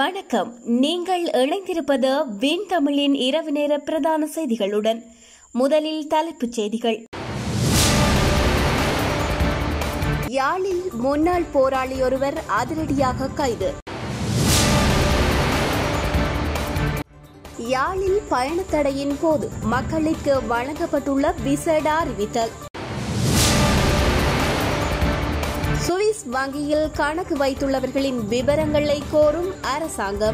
வணக்கம் நீங்கள் இணைந்திருப்பது வின் தமிழின் இரவு நேர பிரதான செய்திகளுடன் முதலில் தலைப்புச் செய்திகள் யாழில் முன்னாள் போராளி ஒருவர் அதிரடியாக கைது யாழில் பயணத்தடையின் போது மக்களுக்கு வழங்கப்பட்டுள்ள விசேட அறிவித்தல் சுவிஸ் வங்கியில் கணக்கு வைத்துள்ளவர்களின் விவரங்களை கோரும் அரசாங்கம்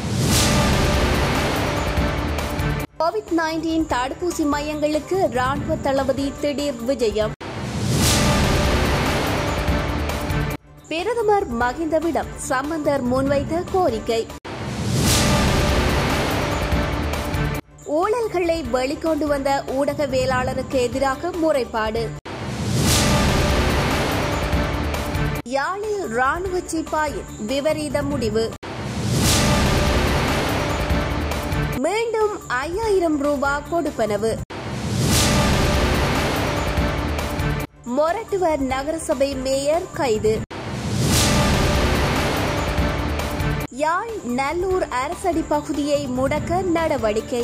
கோவிட் நைன்டீன் தடுப்பூசி மையங்களுக்கு ராணுவ தளபதி திடீர் விஜயம் பிரதமர் மகிந்தவிடம் சம்பந்தர் முன்வைத்த கோரிக்கை ஊழல்களை வெளிக்கொண்டு வந்த ஊடகவியலாளருக்கு எதிராக முறைப்பாடு யாழில் ராணுவ சிப்பாயின் விபரீத முடிவு மீண்டும் ஐயாயிரம் ரூபாய் கொடுப்பனவு மொரட்டுவர் நகரசபை மேயர் கைது யாழ் நல்லூர் அரசடி பகுதியை முடக்க நடவடிக்கை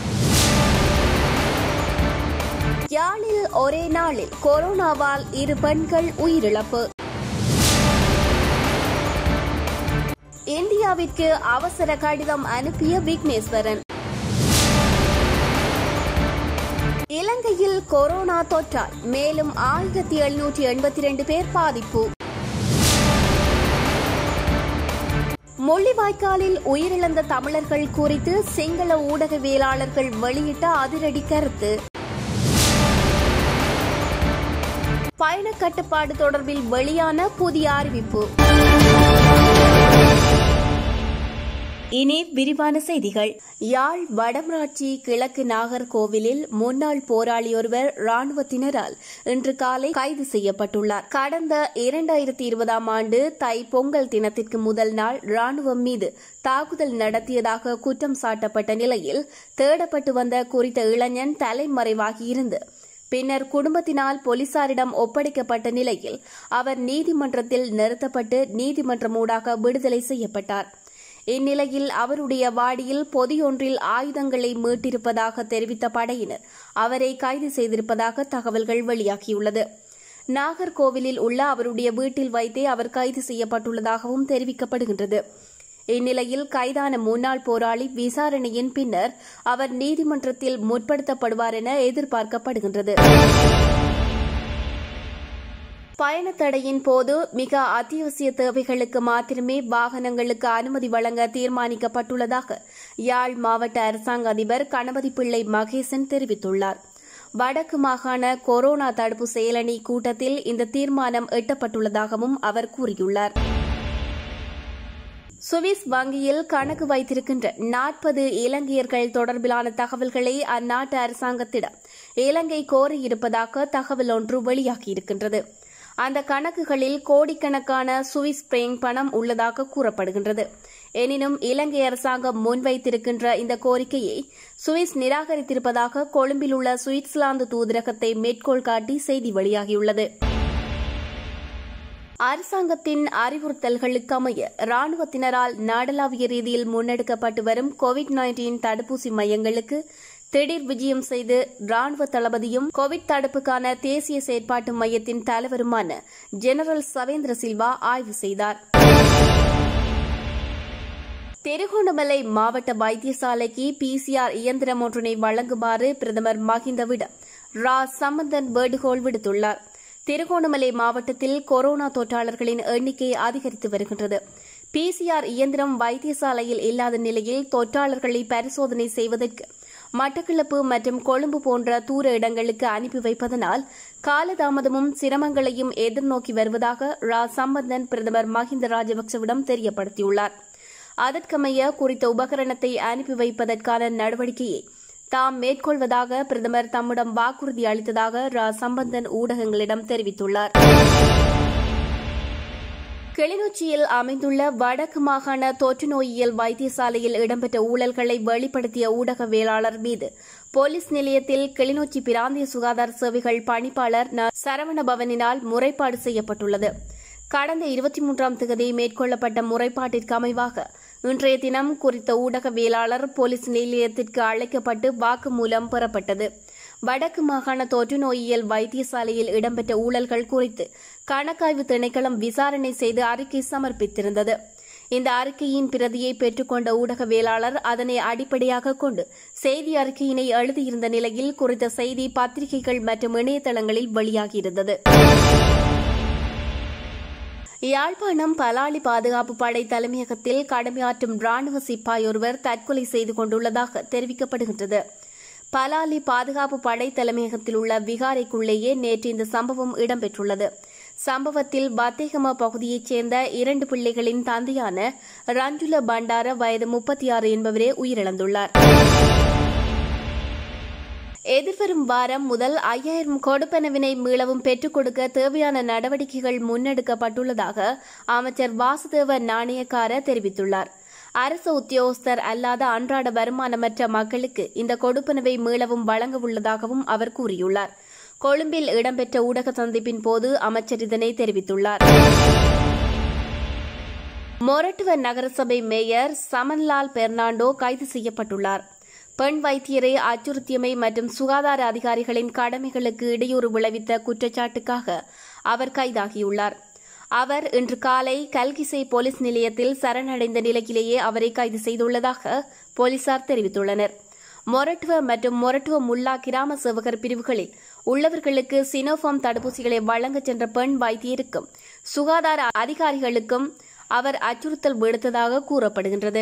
யாழில் ஒரே நாளில் கொரோனாவால் இரு பெண்கள் உயிரிழப்பு இந்தியாவிற்கு அவசர கடிதம் அனுப்பிய விக்னேஸ்வரன் இலங்கையில் கொரோனா தொற்றால் மேலும் ஆயிரத்தி எழுநூற்றி எண்பத்தி இரண்டு பேர் பாதிப்பு முள்ளிவாய்க்காலில் உயிரிழந்த தமிழர்கள் குறித்து சிங்கள ஊடகவியலாளர்கள் வெளியிட்ட அதிரடி கருத்து பயண கட்டுப்பாடு தொடர்பில் வெளியான புதிய அறிவிப்பு இனி விரிவான செய்திகள் யாழ் வடமராட்சி கிழக்கு நாகர்கோவிலில் முன்னாள் போராளி ஒருவர் ராணுவத்தினரால் இன்று காலை கைது செய்யப்பட்டுள்ளார் கடந்த இரண்டாயிரத்தி இருபதாம் ஆண்டு தை பொங்கல் தினத்திற்கு முதல் நாள் ராணுவம் மீது தாக்குதல் நடத்தியதாக குற்றம் சாட்டப்பட்ட நிலையில் தேடப்பட்டு வந்த குறித்த இளைஞன் தலைமறைவாகியிருந்து பின்னர் குடும்பத்தினால் போலீசாரிடம் ஒப்படைக்கப்பட்ட நிலையில் அவர் நீதிமன்றத்தில் நிறுத்தப்பட்டு நீதிமன்றம் ஊடாக விடுதலை செய்யப்பட்டார் இந்நிலையில் அவருடைய வாடியில் பொதியொன்றில் ஆயுதங்களை மீட்டிருப்பதாக தெரிவித்த படையினர் அவரை கைது செய்திருப்பதாக தகவல்கள் வெளியாகியுள்ளது நாகர்கோவிலில் உள்ள அவருடைய வீட்டில் வைத்தே அவர் கைது செய்யப்பட்டுள்ளதாகவும் தெரிவிக்கப்படுகின்றது இந்நிலையில் கைதான முன்னாள் போராளி விசாரணையின் பின்னர் அவர் நீதிமன்றத்தில் முற்படுத்தப்படுவார் என எதிர்பார்க்கப்படுகின்றது பயணத்தடையின் போது மிக அத்தியாவசிய தேவைகளுக்கு மாத்திரமே வாகனங்களுக்கு அனுமதி வழங்க தீர்மானிக்கப்பட்டுள்ளதாக யாழ் மாவட்ட அரசாங்க அதிபர் கணபதி பிள்ளை மகேசன் தெரிவித்துள்ளார் வடக்கு மாகாண கொரோனா தடுப்பு செயலணி கூட்டத்தில் இந்த தீர்மானம் எட்டப்பட்டுள்ளதாகவும் அவர் கூறியுள்ளார் சுவிஸ் வங்கியில் கணக்கு வைத்திருக்கின்ற நாற்பது இலங்கையர்கள் தொடர்பிலான தகவல்களை அந்நாட்டு அரசாங்கத்திடம் இலங்கை கோரியிருப்பதாக தகவல் ஒன்று வெளியாகியிருக்கின்றது அந்த கணக்குகளில் கோடிக்கணக்கான சுவிஸ் பிரேங் பணம் உள்ளதாக கூறப்படுகின்றது எனினும் இலங்கை அரசாங்கம் முன்வைத்திருக்கின்ற இந்த கோரிக்கையை சுவிஸ் நிராகரித்திருப்பதாக கொழும்பில் உள்ள சுவிட்சர்லாந்து தூதரகத்தை மேற்கோள் காட்டி செய்தி வெளியாகியுள்ளது அரசாங்கத்தின் அறிவுறுத்தல்களுக்கு அமைய ராணுவத்தினரால் நாடளாவிய ரீதியில் முன்னெடுக்கப்பட்டு வரும் கோவிட் நைன்டீன் தடுப்பூசி மையங்களுக்கு திடீர் விஜயம் செய்து ராணுவ தளபதியும் கோவிட் தடுப்புக்கான தேசிய செயற்பாட்டு மையத்தின் தலைவருமான ஜெனரல் சவேந்திர சில்வா ஆய்வு செய்தார் திருகோணமலை மாவட்ட வைத்தியசாலைக்கு பிசிஆர் இயந்திரம் ஒன்றினை வழங்குமாறு பிரதமர் மஹிந்தவிடம் ரா சம்பந்தன் வேண்டுகோள் விடுத்துள்ளார் திருகோணமலை மாவட்டத்தில் கொரோனா தொற்றாளர்களின் எண்ணிக்கை அதிகரித்து வருகின்றது பிசிஆர் இயந்திரம் வைத்தியசாலையில் இல்லாத நிலையில் தொற்றாளர்களை பரிசோதனை செய்வதற்கு மட்டக்களப்பு மற்றும் கொழும்பு போன்ற தூர இடங்களுக்கு அனுப்பி வைப்பதனால் காலதாமதமும் சிரமங்களையும் எதிர்நோக்கி வருவதாக ரா சம்பந்தன் பிரதமர் மஹிந்த ராஜபக்சவிடம் தெரியப்படுத்தியுள்ளார் அதற்கமைய குறித்த உபகரணத்தை அனுப்பி வைப்பதற்கான நடவடிக்கையை தாம் மேற்கொள்வதாக பிரதமர் தம்மிடம் வாக்குறுதி அளித்ததாக ரா சம்பந்தன் ஊடகங்களிடம் தெரிவித்துள்ளார் கிளிநொச்சியில் அமைந்துள்ள வடக்கு மாகாண தொற்று நோயியல் வைத்தியசாலையில் இடம்பெற்ற ஊழல்களை வெளிப்படுத்திய ஊடகவியலாளர் மீது போலீஸ் நிலையத்தில் கிளிநொச்சி பிராந்திய சுகாதார சேவைகள் பணிப்பாளர் ந சரவணபவனினால் முறைப்பாடு செய்யப்பட்டுள்ளது கடந்த இருபத்தி மூன்றாம் தேதி மேற்கொள்ளப்பட்ட முறைப்பாட்டிற்கு அமைவாக இன்றைய தினம் குறித்த ஊடகவியலாளர் போலீஸ் நிலையத்திற்கு அழைக்கப்பட்டு வாக்குமூலம் பெறப்பட்டது வடக்கு மாகாண தொற்று நோயியல் வைத்தியசாலையில் இடம்பெற்ற ஊழல்கள் குறித்து கணக்காய்வு திணைக்களம் விசாரணை செய்து அறிக்கை சமர்ப்பித்திருந்தது இந்த அறிக்கையின் பிரதியை பெற்றுக்கொண்ட ஊடகவியலாளர் அதனை அடிப்படையாக கொண்டு செய்தி அறிக்கையினை எழுதியிருந்த நிலையில் குறித்த செய்தி பத்திரிகைகள் மற்றும் இணையதளங்களில் வெளியாகியிருந்தது யாழ்ப்பாணம் பலாலி பாதுகாப்பு படை தலைமையகத்தில் கடமையாற்றும் ராணுவ சிப்பாய் ஒருவர் தற்கொலை செய்து கொண்டுள்ளதாக தெரிவிக்கப்படுகின்றது பலாலி பாதுகாப்பு படை தலைமையகத்தில் உள்ள விகாரைக்குள்ளேயே நேற்று இந்த சம்பவம் இடம்பெற்றுள்ளது சம்பவத்தில் பத்தேகம பகுதியைச் சேர்ந்த இரண்டு பிள்ளைகளின் தந்தையான ரஞ்சுல பண்டார வயது முப்பத்தி ஆறு என்பவரே உயிரிழந்துள்ளார் எதிர்வரும் வாரம் முதல் ஐயாயிரம் கொடுப்பனவினை மீளவும் பெற்றுக் கொடுக்க தேவையான நடவடிக்கைகள் முன்னெடுக்கப்பட்டுள்ளதாக அமைச்சர் வாசுதேவ நாணயக்கார தெரிவித்துள்ளார் அரசு உத்தியோகஸ்தர் அல்லாத அன்றாட வருமானமற்ற மக்களுக்கு இந்த கொடுப்பனவை மீளவும் வழங்க உள்ளதாகவும் அவர் கூறியுள்ளார் கொழும்பில் இடம்பெற்ற ஊடக சந்திப்பின் போது அமைச்சர் இதனை தெரிவித்துள்ளார் மொரட்டுவ நகரசபை மேயர் சமன்லால் பெர்னாண்டோ கைது செய்யப்பட்டுள்ளார் பெண் வைத்தியரை அச்சுறுத்தியமை மற்றும் சுகாதார அதிகாரிகளின் கடமைகளுக்கு இடையூறு விளைவித்த குற்றச்சாட்டுக்காக அவர் கைதாகியுள்ளார் அவர் இன்று காலை கல்கிசை போலீஸ் நிலையத்தில் சரணடைந்த நிலையிலேயே அவரை கைது செய்துள்ளதாக போலீசார் தெரிவித்துள்ளனர் மொரட்டுவ மற்றும் மொரட்டுவ முல்லா கிராம சேவகர் பிரிவுகளில் உள்ளவர்களுக்கு சினோஃபார்ம் தடுப்பூசிகளை வழங்கச் சென்ற பெண் வைத்தியருக்கும் சுகாதார அதிகாரிகளுக்கும் அவர் அச்சுறுத்தல் விடுத்ததாக கூறப்படுகின்றது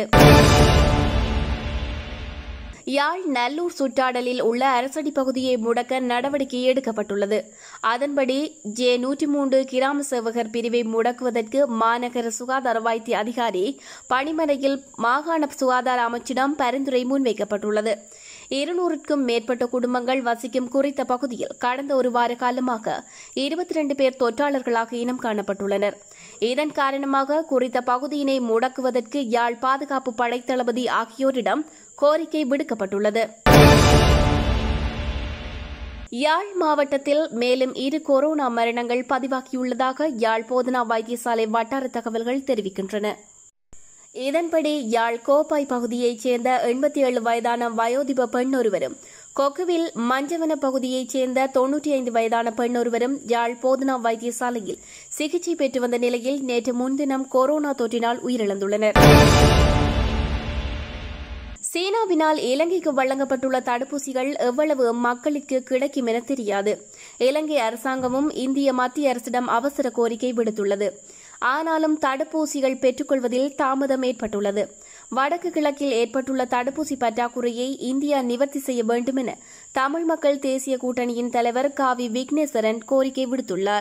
யாழ் நல்லூர் சுற்றாடலில் உள்ள அரசடி பகுதியை முடக்க நடவடிக்கை எடுக்கப்பட்டுள்ளது அதன்படி ஜே நூற்றி மூன்று கிராம சேவகர் பிரிவை முடக்குவதற்கு மாநகர சுகாதார வைத்திய அதிகாரி பணிமனையில் மாகாண சுகாதார அமைச்சிடம் பரிந்துரை முன்வைக்கப்பட்டுள்ளது இருநூறுக்கும் மேற்பட்ட குடும்பங்கள் வசிக்கும் குறித்த பகுதியில் கடந்த ஒரு வார காலமாக இருபத்தி இரண்டு பேர் தொற்றாளர்களாக இனம் காணப்பட்டுள்ளனர் இதன் காரணமாக குறித்த பகுதியினை முடக்குவதற்கு யாழ் பாதுகாப்பு படைத்தளபதி ஆகியோரிடம் கோரிக்கை விடுக்கப்பட்டுள்ளது யாழ் மாவட்டத்தில் மேலும் இரு கொரோனா மரணங்கள் பதிவாகியுள்ளதாக யாழ் போதனா வைத்தியசாலை வட்டார தகவல்கள் தெரிவிக்கின்றன இதன்படி யாழ் கோப்பாய் பகுதியைச் சேர்ந்த எண்பத்தி ஏழு வயதான வயோதிப பெண் ஒருவரும் கொக்குவில் மஞ்சவன பகுதியைச் சேர்ந்த தொன்னூற்றி ஐந்து வயதான பெண் ஒருவரும் யாழ் போதனா வைத்தியசாலையில் சிகிச்சை பெற்று வந்த நிலையில் நேற்று முன்தினம் கொரோனா தொற்றினால் உயிரிழந்துள்ளனர் சீனாவினால் இலங்கைக்கு வழங்கப்பட்டுள்ள தடுப்பூசிகள் எவ்வளவு மக்களுக்கு கிடைக்கும் என தெரியாது இலங்கை அரசாங்கமும் இந்திய மத்திய அரசிடம் அவசர கோரிக்கை விடுத்துள்ளது ஆனாலும் தடுப்பூசிகள் பெற்றுக்கொள்வதில் தாமதம் ஏற்பட்டுள்ளது வடக்கு கிழக்கில் ஏற்பட்டுள்ள தடுப்பூசி பற்றாக்குறையை இந்தியா நிவர்த்தி செய்ய வேண்டும் என தமிழ் மக்கள் தேசிய கூட்டணியின் தலைவர் காவி விக்னேஸ்வரன் கோரிக்கை விடுத்துள்ளார்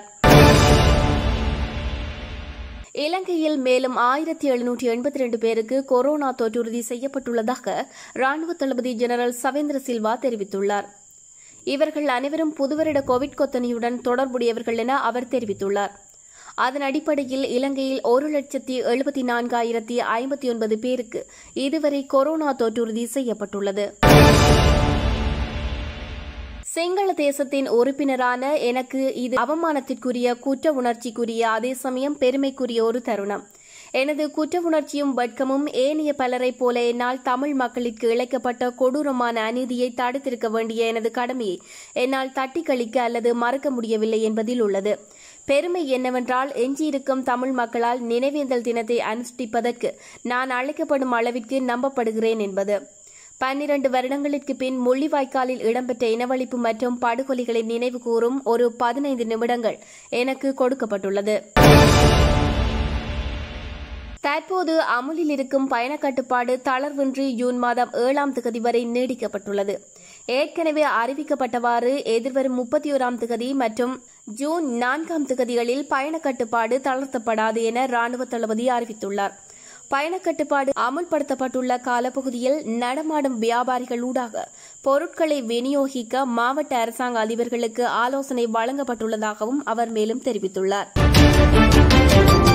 இலங்கையில் மேலும் ஆயிரத்தி எழுநூற்றி எண்பத்தி ரெண்டு பேருக்கு கொரோனா தொற்றுறுதி செய்யப்பட்டுள்ளதாக ராணுவ தளபதி ஜெனரல் சவேந்திர சில்வா தெரிவித்துள்ளார் இவர்கள் அனைவரும் புதுவருட கோவிட் கொத்தனியுடன் தொடர்புடையவர்கள் என அவர் தெரிவித்துள்ளார் அதன் அடிப்படையில் இலங்கையில் ஒரு லட்சத்தி எழுபத்தி நான்காயிரத்தி ஐம்பத்தி ஒன்பது பேருக்கு இதுவரை கொரோனா தொற்றுறுதி செய்யப்பட்டுள்ளது சிங்கள தேசத்தின் உறுப்பினரான எனக்கு இது அவமானத்திற்குரிய குற்ற உணர்ச்சிக்குரிய அதே சமயம் பெருமைக்குரிய ஒரு தருணம் எனது குற்ற உணர்ச்சியும் வெட்கமும் ஏனைய பலரைப் போல என்னால் தமிழ் மக்களுக்கு இழைக்கப்பட்ட கொடூரமான அநீதியை தடுத்திருக்க வேண்டிய எனது கடமையை என்னால் தட்டி கழிக்க அல்லது மறக்க முடியவில்லை என்பதில் உள்ளது பெருமை என்னவென்றால் எஞ்சியிருக்கும் தமிழ் மக்களால் நினைவேந்தல் தினத்தை அனுஷ்டிப்பதற்கு நான் அழைக்கப்படும் அளவிற்கு நம்பப்படுகிறேன் என்பது பன்னிரண்டு வருடங்களுக்கு பின் முள்ளிவாய்க்காலில் இடம்பெற்ற இனவழிப்பு மற்றும் படுகொலைகளை நினைவு கூறும் ஒரு பதினைந்து நிமிடங்கள் எனக்கு கொடுக்கப்பட்டுள்ளது தற்போது அமுலில் இருக்கும் பயண கட்டுப்பாடு தளர்வின்றி ஜூன் மாதம் ஏழாம் திகதி வரை நீடிக்கப்பட்டுள்ளது ஏற்கனவே அறிவிக்கப்பட்டவாறு எதிர்வரும் முப்பத்தி ஓராம் திகதி மற்றும் ஜூன் நான்காம் திகதிகளில் பயண கட்டுப்பாடு தளர்த்தப்படாது என ராணுவ தளபதி அறிவித்துள்ளார் பயணக் கட்டுப்பாடு அமுல்படுத்தப்பட்டுள்ள காலப்பகுதியில் நடமாடும் வியாபாரிகளூடாக பொருட்களை விநியோகிக்க மாவட்ட அரசாங்க அதிபர்களுக்கு ஆலோசனை வழங்கப்பட்டுள்ளதாகவும் அவர் மேலும் தெரிவித்துள்ளார்